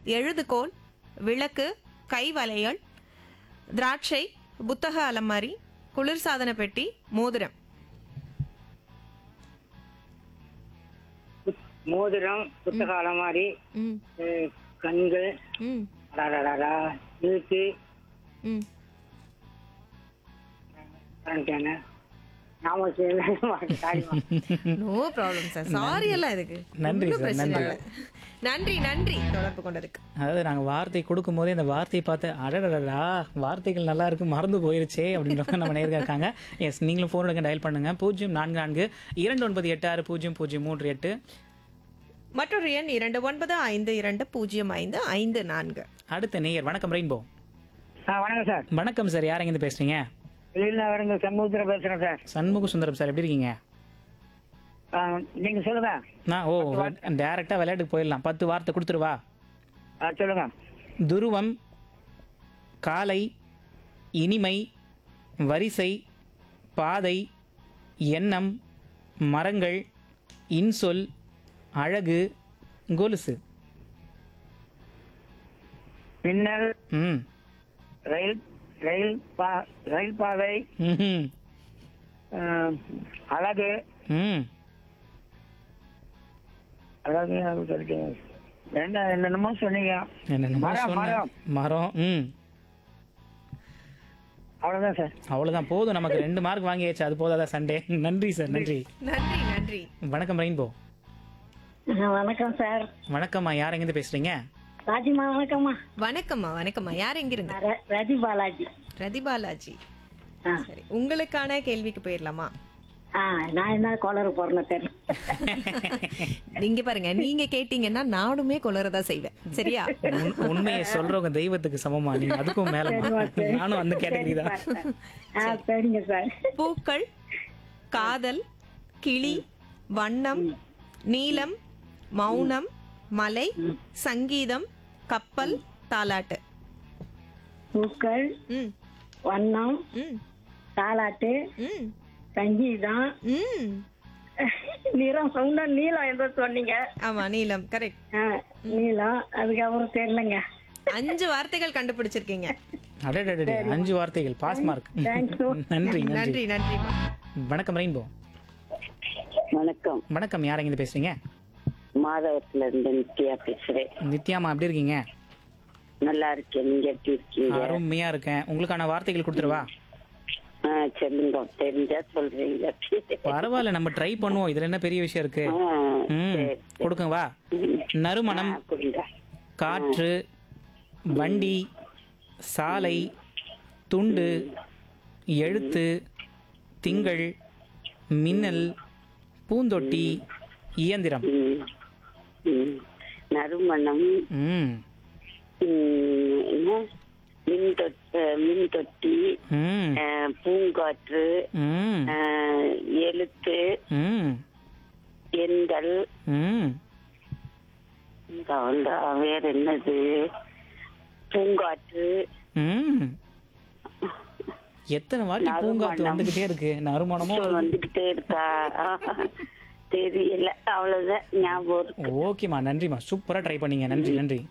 எழுதுகோல் விளக்கு கை வளையல் திராட்சை புத்தக அலமாரி குளிர்சாதன பெட்டி மோதிரம் மோதிரம் புத்தக அலமாரி ம் அஹ், கண்கள் ம் அடாடாடா, இழுத்து ம் பண்ணிட்டேன்னு நாம சாரிமா நோ ப்ராப்ளம் சார் சாரி எல்லாம் இதுக்கு நன்றி ஒண்ணும் சார், பிரச்சனை நன்றி. இல்ல. நன்றி நன்றி தொடர்பு கொண்டதுக்கு அதாவது நாங்கள் வார்த்தை கொடுக்கும் போதே அந்த வார்த்தையை பார்த்து அடடடா வார்த்தைகள் நல்லா இருக்கு மறந்து போயிருச்சே அப்படின்ற நம்ம நேர்க இருக்காங்க எஸ் நீங்களும் ஃபோன் எடுக்க டயல் பண்ணுங்க பூஜ்ஜியம் நான்கு நான்கு இரண்டு ஒன்பது எட்டு ஆறு பூஜ்ஜியம் பூஜ்ஜியம் மூன்று எட்டு மற்றொரு எண் இரண்டு ஒன்பது ஐந்து இரண்டு பூஜ்ஜியம் ஐந்து ஐந்து நான்கு அடுத்த நேயர் வணக்கம் ரெயின்போ ஆ வணக்கம் சார் வணக்கம் சார் யார் எங்கேருந்து பேசுறீங்க வெளியில் வரங்க சமூகத்தில் பேசுகிறேன் சார் சண்முக சுந்தரம் சார் எப்படி இருக்கீங்க ஆ, நீங்க சொல்லுங்க நான் ஓ டேரெக்டாக விளையாட்டுக்கு போயிடலாம் பத்து வார்த்தை கொடுத்துருவா ஆ, சொல்லுங்க துருவம் காலை இனிமை வரிசை பாதை எண்ணம் மரங்கள் இன்சொல் அழகு கொலுசு மின்னல் ம் ரயில் ரயில் பா ரயில் பாதை ம்ஹும். ஆ, அழகு ம் அழகு அது சொல்லிட்டு என்ன என்னென்னமோ சொன்னீங்க என்னென்னமோ மரம், சொன்னேன். மரம். மரம் ம் அவ்வளோதான் சார் அவ்வளோதான் போதும் நமக்கு ரெண்டு மார்க் வாங்கியாச்சு அது போதாதா சண்டே நன்றி சார் நன்றி நன்றி நன்றி வணக்கம் ரெயின்போ வணக்கம் சார் வணக்கம்மா யார் எங்கேருந்து பேசுறீங்க ராஜிமா வணக்கம்மா வணக்கம்மா வணக்கம்மா யார் எங்கிருந்து நான் ர- ரதி பாலாஜி ரதிபாலாஜி ஆ சரி உங்களுக்கான கேள்விக்கு போயிடலாமா ஆ நான் என்ன கோளறு போறேன்னு தெரியல நீங்க பாருங்க நீங்க கேட்டீங்கன்னா நானுமே கொளறதா செய்வேன் சரியா உண்- உண்மையை சொல்றவங்க தெய்வத்துக்கு சமமா நீங்க அதுக்கும் மேல நானும் அந்த கேட்டகரி தான் ஆ சரிங்க சார் பூக்கள் காதல் கிளி வண்ணம் நீலம் மௌனம் மலை சங்கீதம் கப்பல் தாலாட்டு பூக்கள் ம் வண்ணம் ம் தாலாட்டு ம் சங்கீதம் ம் நிறம் சொன்ன நீளம் எதோ சொன்னீங்க ஆமா நீலம் கரெக்ட் ஆ, நீளம் அதுக்கப்புறம் தெரியலங்க அஞ்சு வார்த்தைகள் கண்டுபிடிச்சிருக்கீங்க அடடடடே அஞ்சு வார்த்தைகள் பாஸ் மார்க் தேங்க்யூ நன்றி நன்றி நன்றி நன்றிமா வணக்கம் ரெயின்போ வணக்கம் வணக்கம் யார் எங்க பேசுறீங்க மாதவத்துல இருந்து நித்யா பேசுறேன் நித்யாமா எப்படி இருக்கீங்க நல்லா இருக்கேன் நீங்க எப்படி இருக்கீங்க அருமையா இருக்கேன் உங்களுக்கான வார்த்தைகள் கொடுத்துருவா ஆ, சொல்லுங்க தெரிஞ்சா சொல்றீங்க பரவாயில்ல நம்ம ட்ரை பண்ணுவோம் இதுல என்ன பெரிய விஷயம் இருக்கு ஆ, ம் சரி. கொடுங்க வா நறுமணம் ஆ, கொடுங்க காற்று வண்டி சாலை துண்டு எழுத்து திங்கள் மின்னல் பூந்தொட்டி இயந்திரம் ம், ம். நறுமணம் ம் ம், என்ன மின் தொட்டி மின் தொட்டி ம் ஆ, பூங்காற்று ம் ஆ, எழுத்து ம் எண்கள் ம் அவ்வளவுதான். வேற என்னது பூங்காற்று ம் எத்தனை வாட்டி பூங்காத்து நறுமணம். வந்துகிட்டே இருக்கு நறுமணமும் சொல் வந்துகிட்டே இருக்கா தெரியல அவ்வளவுதான் ஞாபகம் இருக்கு. ஓகேம்மா நன்றிம்மா சூப்பரா ட்ரை பண்ணீங்க நன்றி நன்றி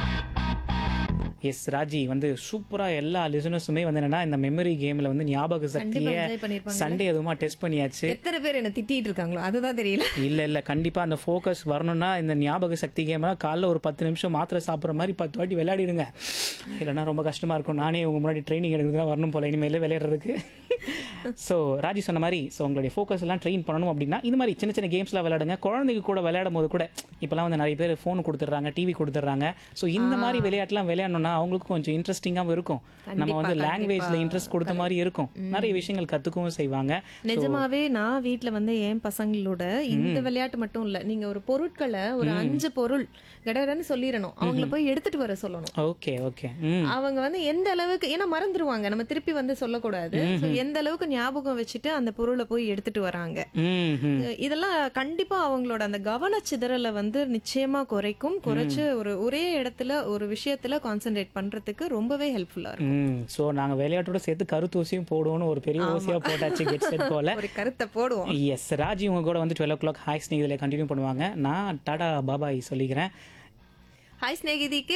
எஸ் ராஜி வந்து சூப்பரா எல்லா லிசனர்ஸுமே வந்து என்னன்னா இந்த மெமரி கேம்ல வந்து ஞாபக சக்தியை enjoy பண்ணிருப்பாங்கல்ல? சண்டே எதுவுமா டெஸ்ட் பண்ணியாச்சு எத்தனை பேர் என்ன திட்டிட்டு இருக்காங்களோ அதுதான் தெரியல இல்ல இல்ல கண்டிப்பா அந்த ஃபோக்கஸ் வரணும்னா இந்த ஞாபக சக்தி கேம்ல காலைல ஒரு பத்து நிமிஷம் மாத்திரை சாப்பிட்ற மாதிரி பத்து வாட்டி விளையாடிடுங்க இல்லைன்னா ரொம்ப கஷ்டமா இருக்கும் நானே உங்க முன்னாடி ட்ரைனிங் எடுக்கிறதுக்கு தான் வரணும் போல இனிமேல் விளையாடுறதுக்கு ஸோ ராஜி சொன்ன மாதிரி ஸோ உங்களுடைய ஃபோக்கஸ் எல்லாம் ட்ரெயின் பண்ணணும் அப்படின்னா இந்த மாதிரி சின்ன சின்ன கேம்ஸ்லாம் விளையாடுங்க குழந்தைங்க கூட விளையாடும் போது கூட இப்போலாம் வந்து நிறைய பேர் ஃபோன் கொடுத்துட்றாங்க டிவி கொடுத்துட்றாங்க ஸோ இந்த மாதிரி விளையாட்டுலாம் விளையாடணும்னா அவங்களுக்கும் கொஞ்சம் இன்ட்ரெஸ்டிங்காகவும் இருக்கும் நம்ம வந்து கண்டிப்பா, லாங்குவேஜ்ல கண்டிப்பா. இன்ட்ரெஸ்ட் கொடுத்த மாதிரி இருக்கும் நிறைய விஷயங்கள் கற்றுக்கவும் செய்வாங்க நிஜமாவே நான் வீட்ல வந்து என் பசங்களோட இந்த விளையாட்டு மட்டும் இல்ல நீங்க ஒரு பொருட்களை ஒரு அஞ்சு பொருள் கடகடன்னு சொல்லிடணும் அவங்கள போய் எடுத்துட்டு வர சொல்லணும் ஓகே ஓகே ம் அவங்க வந்து எந்த அளவுக்கு ஏன்னா மறந்துருவாங்க நம்ம திருப்பி வந்து சொல்லக்கூடாது So, எந்த அளவுக்கு ஞாபகம் வச்சுட்டு அந்த பொருளை போய் எடுத்துட்டு வராங்க ம் ம் இதெல்லாம் கண்டிப்பா அவங்களோட அந்த கவன சிதறலை வந்து நிச்சயமா குறைக்கும் குறைச்சு ஒரு ஒரே இடத்துல ஒரு விஷயத்துல கான்சென்ட்ரேட் பண்றதுக்கு ரொம்பவே ஹெல்ப்ஃபுல்லா இருக்கும் ம் ஸோ நாங்கள் விளையாட்டோட சேர்த்து கருத்தூசியும் போடுவோம்னு ஒரு பெரிய ஊசியாக போட்டாச்சு கெட் செட் போல ஒரு கருத்தை போடுவோம் எஸ் ராஜி உங்க கூட வந்து twelve o'clock hi snake இதில் கண்டினியூ பண்ணுவாங்க நான் டாடா பாபாய் சொல்லிக்கிறேன் ஹாய் ஸ்நேகிதிக்கு